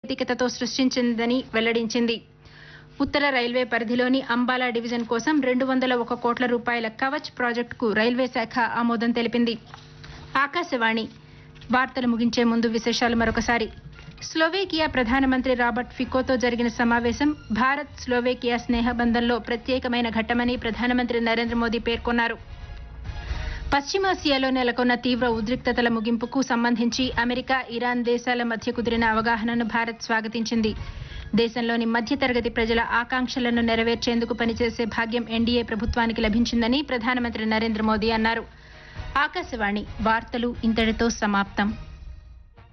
సాంకేతికతతో సృష్టించిందని వెల్లడించింది ఉత్తర రైల్వే పరిధిలోని అంబాలా డివిజన్ కోసం రెండు వందల ఒక కోట్ల రూపాయల కవచ్ ప్రాజెక్టుకు రైల్వే శాఖ ఆమోదం తెలిపింది ఆకాశవాణి వార్తలు ముగించే ముందు విశేషాలు మరొకసారి స్లోవేకియా ప్రధానమంత్రి రాబర్ట్ ఫికోతో జరిగిన సమావేశం భారత్ స్లోవేకియా స్నేహబంధంలో ప్రత్యేకమైన ఘట్టమని ప్రధానమంత్రి నరేంద్ర మోదీ పేర్కొన్నారు పశ్చిమాసియాలో నెలకొన్న తీవ్ర ఉద్రిక్తతల ముగింపుకు సంబంధించి అమెరికా ఇరాన్ దేశాల మధ్య కుదిరిన అవగాహనను భారత్ స్వాగతించింది దేశంలోని మధ్యతరగతి ప్రజల ఆకాంక్షలను నెరవేర్చేందుకు పనిచేసే భాగ్యం ఎన్డీఏ ప్రభుత్వానికి లభించిందని ప్రధానమంత్రి నరేంద్ర మోదీ అన్నారు ఆకాశవాణి వార్తలు ఇంతటితో సమాప్తం